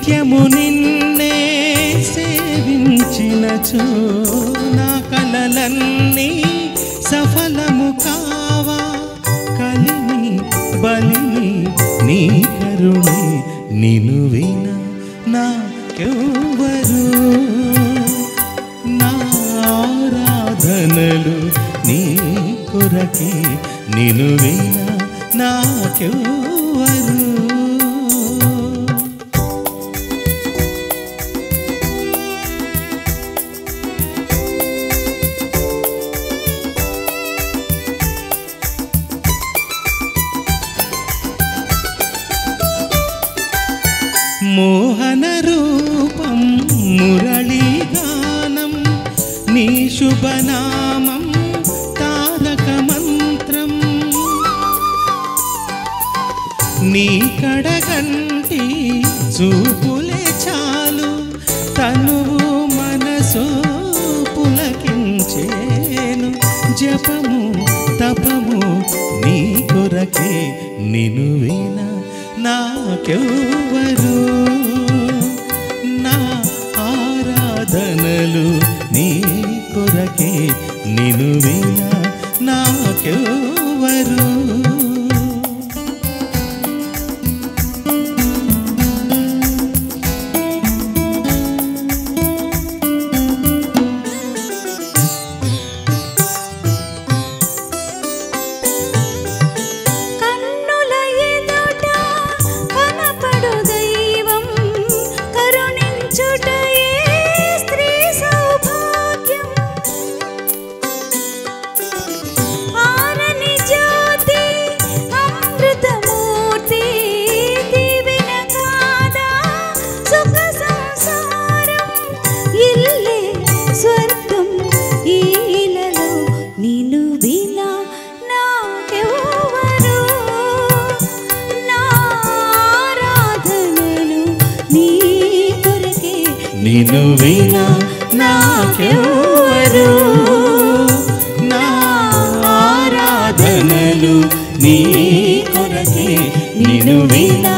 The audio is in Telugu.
నిత్యము నిన్నే సేవించినచో నా కలలన్నీ సఫలము కావా కలిని బలిని నీ కరుణి నిను విన నాకెవ్వరు నా ఆరాధనలు నీ కొరకే నిను విన నాకెవ్వరు మోహన రూపం మురళీగానం నీ శుభనామం తారక మంత్రం నీ కడగంటి చూపులే చాలు తనువు మనసు పులకించేను జపము తపము నీ కొరకే నిను విన నాకెవ్వరు నా ఆరాధనలు నీ కొరకే నిను విన నాకెవ్వరు కన్నుల ఎదుట కనపడు దైవం కరుణించుటయే స్త్రీ సౌభాగ్యం ఆరని జ్యోతి అమృతమూర్తి దివిన కాదా సుఖ సంసారం ఇల్లే స్వర్గం ఈలలో నిన్ను వినా నాకెవ్వరు నా ఆరాధనలు నీ కొరకే నిన్ను విన నాకెవ్వరు నా ఆరాధనలు నీ కొరకే నిన్ను విన